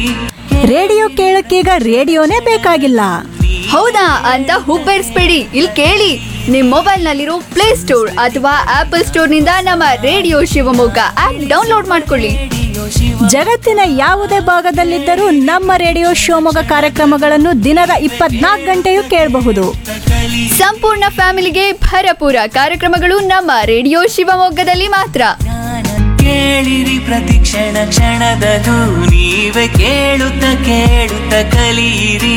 Radio ಕೇಳಕ್ಕೀಗ ರೇಡಿಯೋನೇ ಬೇಕಾಗಿಲ್ಲ ಹೌದಾ ಅಂತ ಹುಬ್ಬೇರಿಸ್ಬೇಡಿ ಇಲ್ಲಿ ಕೇಳಿ ನಿಮ್ ಮೊಬೈಲ್ ನಲ್ಲಿರೋ ಪ್ಲೇ ಸ್ಟೋರ್ ಅಥವಾ ಆಪಲ್ ಸ್ಟೋರ್ ನಿಂದ ನಮ್ಮ ರೇಡಿಯೋ ಶಿವಮೊಗ್ಗ ಆಪ್ ಡೌನ್ಲೋಡ್ ಮಾಡ್ಕೊಳ್ಳಿ ಜಗತ್ತಿನ ಯಾವುದೇ ಭಾಗದಲ್ಲಿದ್ದರೂ ನಮ್ಮ ರೇಡಿಯೋ ಶಿವಮೊಗ್ಗ ಕಾರ್ಯಕ್ರಮಗಳನ್ನು ದಿನದ ಇಪ್ಪತ್ನಾಲ್ಕು ಗಂಟೆಯೂ ಕೇಳಬಹುದು ಸಂಪೂರ್ಣ ಫ್ಯಾಮಿಲಿಗೆ ಭರಪೂರ ಕಾರ್ಯಕ್ರಮಗಳು ನಮ್ಮ ರೇಡಿಯೋ ಶಿವಮೊಗ್ಗದಲ್ಲಿ ಮಾತ್ರ ಕೇಳಿರಿ ಪ್ರತಿ ಕ್ಷಣ ಕ್ಷಣದದು ನೀವೇ ಕೇಳುತ್ತ ಕೇಳುತ್ತ ಕಲಿಯಿರಿ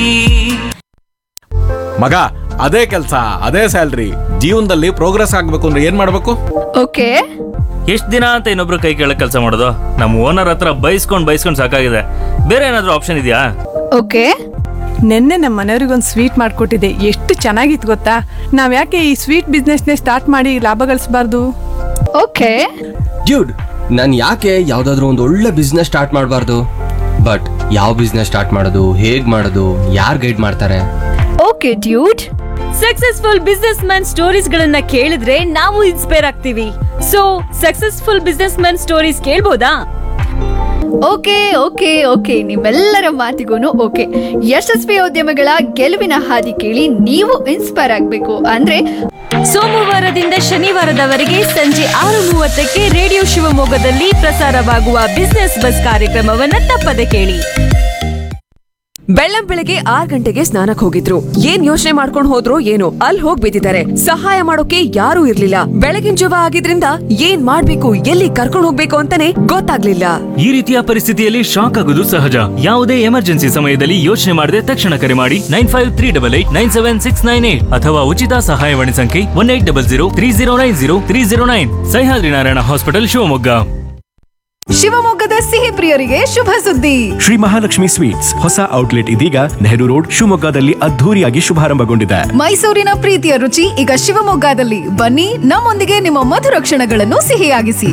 ಮಗ ಅದೇ ಕೆಲಸ ಅದೇ ಸ್ಯಾಲ್ರಿ ಜೀವನದಲ್ಲಿ ಪ್ರೋಗ್ರೆಸ್ ಆಗ್ಬೇಕು ಅಂದ್ರೆ ಏನ್ ಮಾಡ್ಬೇಕು ಓಕೆ ಎಷ್ಟು ದಿನ ಅಂತ ಇನ್ನೊಬ್ರು ಕೈ ಕೆಳಗೆ ಕೆಲಸ ಮಾಡೋದು ನಮ್ಮ ಓನರ್ ಹತ್ರ ಬೈಸ್ಕೊಂಡು ಬೈಸ್ಕೊಂಡು ಸಾಕಾಗಿದೆ ಬೇರೆ ಏನಾದರೂ ಆಪ್ಷನ್ ಇದೆಯಾ ಓಕೆ ನಿನ್ನೆ ನಮ್ಮ ಮನೆಯವ್ರಿಗೊಂದು ಸ್ವೀಟ್ ಮಾಡಿಕೊಟ್ಟಿದ್ದೆ ಎಷ್ಟು ಚೆನ್ನಾಗಿತ್ತು ಗೊತ್ತಾ ನಾವು ಯಾಕೆ ಈ ಸ್ವೀಟ್ ಬಿಸ್ನೆಸ್ನೇ ಸ್ಟಾರ್ಟ್ ಮಾಡಿ ಲಾಭ ಗಳಿಸಬಾರ್ದು ಓಕೆ ಡ್ಯೂಡ್ ನಾನು ಯಾಕೆ ಯಾವುದಾದ್ರೂ ಒಂದು ಒಳ್ಳೆ ಬಿಸ್ನೆಸ್ ಸ್ಟಾರ್ಟ್ ಮಾಡಬಾರ್ದು ಬಟ್ ಯಾವ ಬಿಸ್ನೆಸ್ ಸ್ಟಾರ್ಟ್ ಮಾಡೋದು ಹೇಗೆ ಮಾಡೋದು ಯಾರು ಗೈಡ್ ಮಾಡ್ತಾರೆ okay dude successful businessman stories ಗಳನ್ನ ಕೇಳಿದ್ರೆ ನಾವು ಇನ್ಸ್ಪೈರ್ ಆಗ್ತೀವಿ so successful businessman stories ಕೇಳ್ಬೋದಾ ಓಕೆ ಓಕೆ ಓಕೆ ನಿಮ್ಮೆಲ್ಲರ ಮಾತಿಗೂ ಓಕೆ ಯಶಸ್ವಿ ಉದ್ಯಮಗಳ ಗೆಲುವಿನ ಹಾದಿ ಕೇಳಿ ನೀವು ಇನ್ಸ್ಪೈರ್ ಆಗಬೇಕು ಅಂದ್ರೆ ಸೋಮವಾರದಿಂದ ಶನಿವಾರದವರೆಗೆ ಸಂಜೆ ಆರು ಮೂವತ್ತಕ್ಕೆ ರೇಡಿಯೋ ಶಿವಮೊಗ್ಗದಲ್ಲಿ ಪ್ರಸಾರವಾಗುವ ಬಿಸ್ನೆಸ್ ಬಸ್ ಕಾರ್ಯಕ್ರಮವನ್ನ ತಪ್ಪದೆ ಕೇಳಿ ಬೆಳ್ಳಂ ಬೆಳಗ್ಗೆ ಆರ್ ಗಂಟೆಗೆ ಸ್ನಾನಕ್ ಹೋಗಿದ್ರು ಏನ್ ಯೋಚನೆ ಮಾಡ್ಕೊಂಡ್ ಹೋದ್ರು ಏನೋ ಅಲ್ಲಿ ಹೋಗ್ ಬಿದ್ದಿದ್ದಾರೆ ಸಹಾಯ ಮಾಡೋಕೆ ಯಾರೂ ಇರ್ಲಿಲ್ಲ ಬೆಳಗಿನ ಜವ ಆಗಿದ್ರಿಂದ ಏನ್ ಮಾಡ್ಬೇಕು ಎಲ್ಲಿ ಕರ್ಕೊಂಡ್ ಹೋಗ್ಬೇಕು ಅಂತಾನೆ ಗೊತ್ತಾಗ್ಲಿಲ್ಲ ಈ ರೀತಿಯ ಪರಿಸ್ಥಿತಿಯಲ್ಲಿ ಶಾಕ್ ಆಗೋದು ಸಹಜ ಯಾವುದೇ ಎಮರ್ಜೆನ್ಸಿ ಸಮಯದಲ್ಲಿ ಯೋಚನೆ ಮಾಡದೆ ತಕ್ಷಣ ಕರೆ ಮಾಡಿ nine five three double eight nine seven six nine eight ಅಥವಾ ಉಚಿತ ಸಹಾಯವಾಣಿ ಸಂಖ್ಯೆ one eight double zero three zero nine zero three zero nine Sahyadri Narayana hospital Shivamogga ಶಿವಮೊಗ್ಗದ ಸಿಹಿ ಪ್ರಿಯರಿಗೆ ಶುಭ ಸುದ್ದಿ ಶ್ರೀ ಮಹಾಲಕ್ಷ್ಮಿ ಸ್ವೀಟ್ಸ್ ಹೊಸ ಔಟ್ಲೆಟ್ ಇದೀಗ ನೆಹರು ರೋಡ್ ಶಿವಮೊಗ್ಗದಲ್ಲಿ ಅದ್ಧೂರಿಯಾಗಿ ಶುಭಾರಂಭಗೊಂಡಿದೆ ಮೈಸೂರಿನ ಪ್ರೀತಿಯ ರುಚಿ ಈಗ ಶಿವಮೊಗ್ಗದಲ್ಲಿ ಬನ್ನಿ ನಮ್ಮೊಂದಿಗೆ ನಿಮ್ಮ ಮಧುರ ಕ್ಷಣಗಳನ್ನು ಸಿಹಿಯಾಗಿಸಿ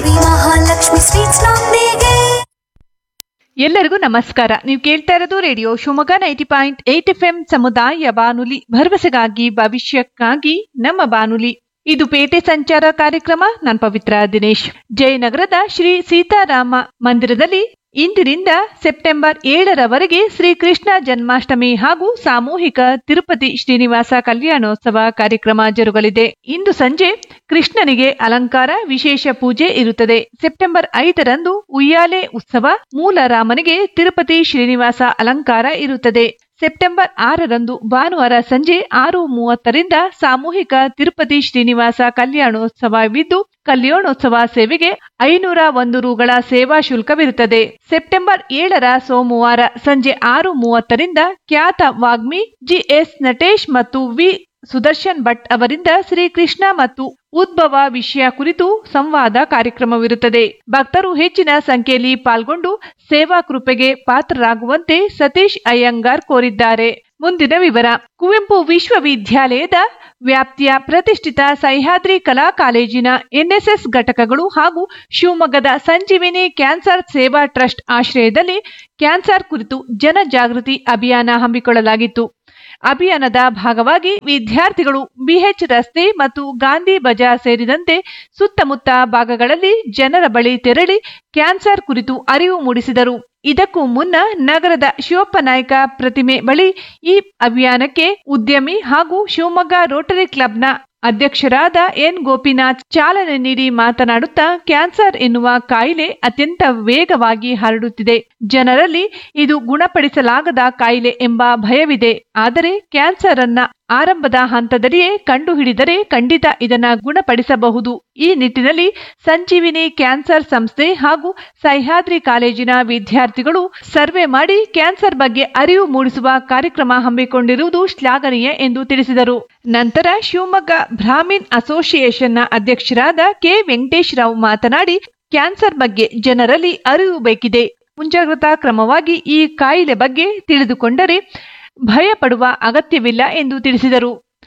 ಎಲ್ಲರಿಗೂ ನಮಸ್ಕಾರ ನೀವು ಕೇಳ್ತಾ ಇರೋದು radio Shivamogga ninety point eight F M ಸಮುದಾಯ ಬಾನುಲಿ ಭರವಸೆಗಾಗಿ ಭವಿಷ್ಯಕ್ಕಾಗಿ ನಮ್ಮ ಬಾನುಲಿ ಇದು ಪೇಟೆ ಸಂಚಾರ ಕಾರ್ಯಕ್ರಮ ನಾನ್ ಪವಿತ್ರ ದಿನೇಶ್ ಜಯನಗರದ ಶ್ರೀ ಸೀತಾರಾಮ ಮಂದಿರದಲ್ಲಿ ಇಂದಿನಿಂದ ಸೆಪ್ಟೆಂಬರ್ ಏಳರವರೆಗೆ ಶ್ರೀ ಕೃಷ್ಣ ಜನ್ಮಾಷ್ಟಮಿ ಹಾಗೂ ಸಾಮೂಹಿಕ ತಿರುಪತಿ ಶ್ರೀನಿವಾಸ ಕಲ್ಯಾಣೋತ್ಸವ ಕಾರ್ಯಕ್ರಮ ಜರುಗಲಿದೆ ಇಂದು ಸಂಜೆ ಕೃಷ್ಣನಿಗೆ ಅಲಂಕಾರ ವಿಶೇಷ ಪೂಜೆ ಇರುತ್ತದೆ ಸೆಪ್ಟೆಂಬರ್ ಐದರಂದು ಉಯ್ಯಾಲೆ ಉತ್ಸವ ಮೂಲ ರಾಮನಿಗೆ ತಿರುಪತಿ ಶ್ರೀನಿವಾಸ ಅಲಂಕಾರ ಇರುತ್ತದೆ ಸೆಪ್ಟೆಂಬರ್ ಆರರಂದು ಭಾನುವಾರ ಸಂಜೆ ಆರು ಮೂವತ್ತರಿಂದ ಸಾಮೂಹಿಕ ತಿರುಪತಿ ಶ್ರೀನಿವಾಸ ಕಲ್ಯಾಣೋತ್ಸವವಿದ್ದು ಕಲ್ಯಾಣೋತ್ಸವ ಸೇವೆಗೆ ಐನೂರ ಒಂದು ರುಗಳ ಸೇವಾ ಶುಲ್ಕವಿರುತ್ತದೆ ಸೆಪ್ಟೆಂಬರ್ ಏಳರ ಸೋಮವಾರ ಸಂಜೆ ಆರು ಮೂವತ್ತರಿಂದ ಖ್ಯಾತ ವಾಗ್ಮಿ ಜಿಎಸ್ ನಟೇಶ್ ಮತ್ತು ವಿ ಸುದರ್ಶನ್ ಭಟ್ ಅವರಿಂದ ಶ್ರೀಕೃಷ್ಣ ಮತ್ತು ಉದ್ಭವ ವಿಷಯ ಕುರಿತು ಸಂವಾದ ಕಾರ್ಯಕ್ರಮವಿರುತ್ತದೆ ಭಕ್ತರು ಹೆಚ್ಚಿನ ಸಂಖ್ಯೆಯಲ್ಲಿ ಪಾಲ್ಗೊಂಡು ಸೇವಾ ಕೃಪೆಗೆ ಪಾತ್ರರಾಗುವಂತೆ ಸತೀಶ್ ಅಯ್ಯಂಗಾರ್ ಕೋರಿದ್ದಾರೆ ಮುಂದಿನ ವಿವರ ಕುವೆಂಪು ವಿಶ್ವವಿದ್ಯಾಲಯದ ವ್ಯಾಪ್ತಿಯ ಪ್ರತಿಷ್ಠಿತ ಸಹ್ಯಾದ್ರಿ ಕಲಾ ಕಾಲೇಜಿನ ಎನ್ಎಸ್ಎಸ್ ಘಟಕಗಳು ಹಾಗೂ ಶಿವಮೊಗ್ಗದ ಸಂಜೀವಿನಿ ಕ್ಯಾನ್ಸರ್ ಸೇವಾ ಟ್ರಸ್ಟ್ ಆಶ್ರಯದಲ್ಲಿ ಕ್ಯಾನ್ಸರ್ ಕುರಿತು ಜನಜಾಗೃತಿ ಅಭಿಯಾನ ಹಮ್ಮಿಕೊಳ್ಳಲಾಗಿತ್ತು ಅಭಿಯಾನದ ಭಾಗವಾಗಿ ವಿದ್ಯಾರ್ಥಿಗಳು ಬಿಎಚ್ ರಸ್ತೆ ಮತ್ತು ಗಾಂಧಿ ಬಜಾರ್ ಸೇರಿದಂತೆ ಸುತ್ತಮುತ್ತ ಭಾಗಗಳಲ್ಲಿ ಜನರ ಬಳಿ ತೆರಳಿ ಕ್ಯಾನ್ಸರ್ ಕುರಿತು ಅರಿವು ಮೂಡಿಸಿದರು ಇದಕ್ಕೂ ಮುನ್ನ ನಗರದ ಶಿವಪ್ಪ ನಾಯ್ಕ ಪ್ರತಿಮೆ ಬಳಿ ಈ ಅಭಿಯಾನಕ್ಕೆ ಉದ್ಯಮಿ ಹಾಗೂ ಶಿವಮೊಗ್ಗ ರೋಟರಿ ಕ್ಲಬ್ನ ಅಧ್ಯಕ್ಷರಾದ ಎನ್ ಗೋಪಿನಾಥ್ ಚಾಲನೆ ನೀಡಿ ಮಾತನಾಡುತ್ತಾ ಕ್ಯಾನ್ಸರ್ ಎನ್ನುವ ಕಾಯಿಲೆ ಅತ್ಯಂತ ವೇಗವಾಗಿ ಹರಡುತ್ತಿದೆ ಜನರಲ್ಲಿ ಇದು ಗುಣಪಡಿಸಲಾಗದ ಕಾಯಿಲೆ ಎಂಬ ಭಯವಿದೆ ಆದರೆ ಕ್ಯಾನ್ಸರ್ ಅನ್ನ ಆರಂಭದ ಹಂತದಲ್ಲಿಯೇ ಕಂಡುಹಿಡಿದರೆ ಖಂಡಿತ ಇದನ್ನ ಗುಣಪಡಿಸಬಹುದು ಈ ನಿಟ್ಟಿನಲ್ಲಿ ಸಂಜೀವಿನಿ ಕ್ಯಾನ್ಸರ್ ಸಂಸ್ಥೆ ಹಾಗೂ ಸಹ್ಯಾದ್ರಿ ಕಾಲೇಜಿನ ವಿದ್ಯಾರ್ಥಿಗಳು ಸರ್ವೆ ಮಾಡಿ ಕ್ಯಾನ್ಸರ್ ಬಗ್ಗೆ ಅರಿವು ಮೂಡಿಸುವ ಕಾರ್ಯಕ್ರಮ ಹಮ್ಮಿಕೊಂಡಿರುವುದು ಶ್ಲಾಘನೀಯ ಎಂದು ತಿಳಿಸಿದರು ನಂತರ ಶಿವಮೊಗ್ಗ ಬ್ರಾಹ್ಮಿನ್ ಅಸೋಸಿಯೇಷನ್ನ ಅಧ್ಯಕ್ಷರಾದ ಕೆ ವೆಂಕಟೇಶ್ ರಾವ್ ಮಾತನಾಡಿ ಕ್ಯಾನ್ಸರ್ ಬಗ್ಗೆ ಜನರಲ್ಲಿ ಅರಿವು ಬೇಕಿದೆ ಮುಂಜಾಗ್ರತಾ ಕ್ರಮವಾಗಿ ಈ ಕಾಯಿಲೆ ಬಗ್ಗೆ ತಿಳಿದುಕೊಂಡರೆ ಭಯ ಪಡುವ ಅಗತ್ಯವಿಲ್ಲ ಎಂದು ತಿಳಿಸಿದರು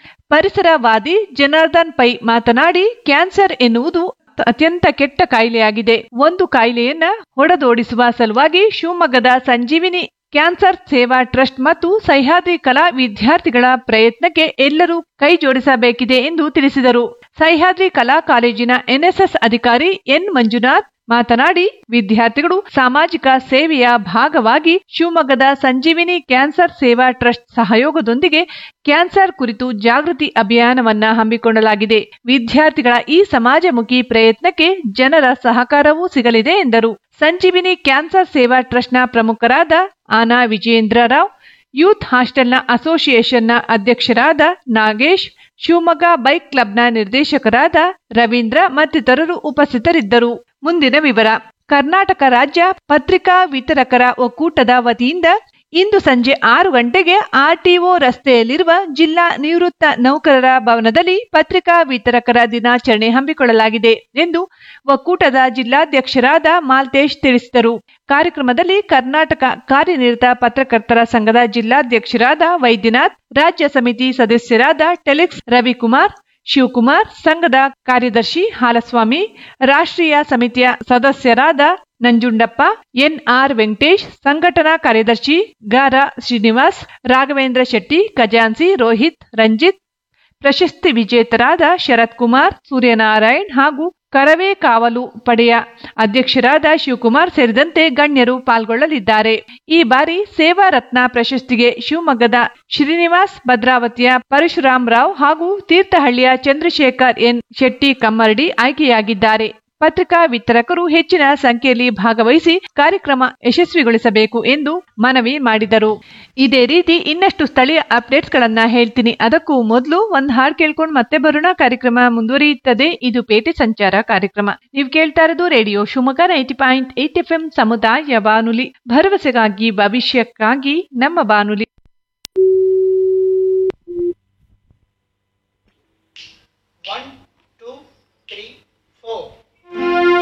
ಪರಿಸರವಾದಿ ಜನಾರ್ದನ್ ಪೈ ಮಾತನಾಡಿ ಕ್ಯಾನ್ಸರ್ ಎನ್ನುವುದು ಅತ್ಯಂತ ಕೆಟ್ಟ ಕಾಯಿಲೆಯಾಗಿದೆ ಒಂದು ಕಾಯಿಲೆಯನ್ನ ಹೊಡೆದೋಡಿಸುವ ಸಲುವಾಗಿ ಶಿವಮೊಗ್ಗದ ಸಂಜೀವಿನಿ ಕ್ಯಾನ್ಸರ್ ಸೇವಾ ಟ್ರಸ್ಟ್ ಮತ್ತು ಸಹ್ಯಾದ್ರಿ ಕಲಾ ವಿದ್ಯಾರ್ಥಿಗಳ ಪ್ರಯತ್ನಕ್ಕೆ ಎಲ್ಲರೂ ಕೈ ಜೋಡಿಸಬೇಕಿದೆ ಎಂದು ತಿಳಿಸಿದರು ಸಹ್ಯಾದ್ರಿ ಕಲಾ ಕಾಲೇಜಿನ ಎನ್ಎಸ್ಎಸ್ ಅಧಿಕಾರಿ ಎನ್ ಮಂಜುನಾಥ್ ಮಾತನಾಡಿ ವಿದ್ಯಾರ್ಥಿಗಳು ಸಾಮಾಜಿಕ ಸೇವೆಯ ಭಾಗವಾಗಿ ಶಿವಮೊಗ್ಗದ ಸಂಜೀವಿನಿ ಕ್ಯಾನ್ಸರ್ ಸೇವಾ ಟ್ರಸ್ಟ್ ಸಹಯೋಗದೊಂದಿಗೆ ಕ್ಯಾನ್ಸರ್ ಕುರಿತು ಜಾಗೃತಿ ಅಭಿಯಾನವನ್ನ ಹಮ್ಮಿಕೊಳ್ಳಲಾಗಿದೆ ವಿದ್ಯಾರ್ಥಿಗಳ ಈ ಸಮಾಜಮುಖಿ ಪ್ರಯತ್ನಕ್ಕೆ ಜನರ ಸಹಕಾರವೂ ಸಿಗಲಿದೆ ಎಂದರು ಸಂಜೀವಿನಿ ಕ್ಯಾನ್ಸರ್ ಸೇವಾ ಟ್ರಸ್ಟ್ನ ಪ್ರಮುಖರಾದ ಆನಾ ವಿಜೇಂದ್ರ ರಾವ್ ಯೂತ್ ಹಾಸ್ಟೆಲ್ನ ಅಸೋಸಿಯೇಷನ್ನ ಅಧ್ಯಕ್ಷರಾದ ನಾಗೇಶ್ ಶಿವಮೊಗ್ಗ ಬೈಕ್ ಕ್ಲಬ್ನ ನಿರ್ದೇಶಕರಾದ ರವೀಂದ್ರ ಮತ್ತಿತರರು ಉಪಸ್ಥಿತರಿದ್ದರು ಮುಂದಿನ ವಿವರ ಕರ್ನಾಟಕ ರಾಜ್ಯ ಪತ್ರಿಕಾ ವಿತರಕರ ಒಕ್ಕೂಟದ ವತಿಯಿಂದ ಇಂದು ಸಂಜೆ ಆರು ಗಂಟೆಗೆ ಆರ್ಟಿಒ ರಸ್ತೆಯಲ್ಲಿರುವ ಜಿಲ್ಲಾ ನಿವೃತ್ತ ನೌಕರರ ಭವನದಲ್ಲಿ ಪತ್ರಿಕಾ ವಿತರಕರ ದಿನಾಚರಣೆ ಹಮ್ಮಿಕೊಳ್ಳಲಾಗಿದೆ ಎಂದು ಒಕ್ಕೂಟದ ಜಿಲ್ಲಾಧ್ಯಕ್ಷರಾದ ಮಾಲ್ತೇಶ್ ತಿಳಿಸಿದರು ಕಾರ್ಯಕ್ರಮದಲ್ಲಿ ಕರ್ನಾಟಕ ಕಾರ್ಯನಿರತ ಪತ್ರಕರ್ತರ ಸಂಘದ ಜಿಲ್ಲಾಧ್ಯಕ್ಷರಾದ ವೈದ್ಯನಾಥ್ ರಾಜ್ಯ ಸಮಿತಿ ಸದಸ್ಯರಾದ ಟೆಲಿಕ್ಸ್ ರವಿಕುಮಾರ್ ಶಿವಕುಮಾರ್ ಸಂಘದ ಕಾರ್ಯದರ್ಶಿ ಹಾಲಸ್ವಾಮಿ ರಾಷ್ಟ್ರೀಯ ಸಮಿತಿಯ ಸದಸ್ಯರಾದ ನಂಜುಂಡಪ್ಪ ಎನ್ಆರ್ ವೆಂಕಟೇಶ್ ಸಂಘಟನಾ ಕಾರ್ಯದರ್ಶಿ ಗಾರ ಶ್ರೀನಿವಾಸ್ ರಾಘವೇಂದ್ರ ಶೆಟ್ಟಿ ಖಜಾನ್ಸಿ ರೋಹಿತ್ ರಂಜಿತ್ ಪ್ರಶಸ್ತಿ ವಿಜೇತರಾದ ಶರತ್ ಕುಮಾರ್ ಸೂರ್ಯನಾರಾಯಣ್ ಹಾಗೂ ಕರವೇ ಕಾವಲು ಪಡೆಯ ಅಧ್ಯಕ್ಷರಾದ ಶಿವಕುಮಾರ್ ಸೇರಿದಂತೆ ಗಣ್ಯರು ಪಾಲ್ಗೊಳ್ಳಲಿದ್ದಾರೆ ಈ ಬಾರಿ ಸೇವಾ ರತ್ನ ಪ್ರಶಸ್ತಿಗೆ ಶಿವಮೊಗ್ಗದ ಶ್ರೀನಿವಾಸ್ ಭದ್ರಾವತಿಯ ಪರಶುರಾಮ್ ರಾವ್ ಹಾಗೂ ತೀರ್ಥಹಳ್ಳಿಯ ಚಂದ್ರಶೇಖರ್ ಎನ್ ಶೆಟ್ಟಿ ಕಮ್ಮರಡಿ ಆಯ್ಕೆಯಾಗಿದ್ದಾರೆ ಪತ್ರಿಕಾ ವಿತರಕರು ಹೆಚ್ಚಿನ ಸಂಖ್ಯೆಯಲ್ಲಿ ಭಾಗವಹಿಸಿ ಕಾರ್ಯಕ್ರಮ ಯಶಸ್ವಿಗೊಳಿಸಬೇಕು ಎಂದು ಮನವಿ ಮಾಡಿದರು ಇದೇ ರೀತಿ ಇನ್ನಷ್ಟು ಸ್ಥಳೀಯ ಅಪ್ಡೇಟ್ಸ್ ಗಳನ್ನ ಹೇಳ್ತೀನಿ ಅದಕ್ಕೂ ಮೊದಲು ಒಂದ್ ಹಾಡ್ ಕೇಳ್ಕೊಂಡು ಮತ್ತೆ ಬರೋಣ ಕಾರ್ಯಕ್ರಮ ಮುಂದುವರಿಯುತ್ತದೆ ಇದು ಪೇಟೆ ಸಂಚಾರ ಕಾರ್ಯಕ್ರಮ ನೀವು ಕೇಳ್ತಾ ಇರೋದು radio Shivamogga ninety point eight F M ಸಮುದಾಯ ಬಾನುಲಿ ಭರವಸೆಗಾಗಿ ಭವಿಷ್ಯಕ್ಕಾಗಿ ನಮ್ಮ ಬಾನುಲಿ One, two, three, four.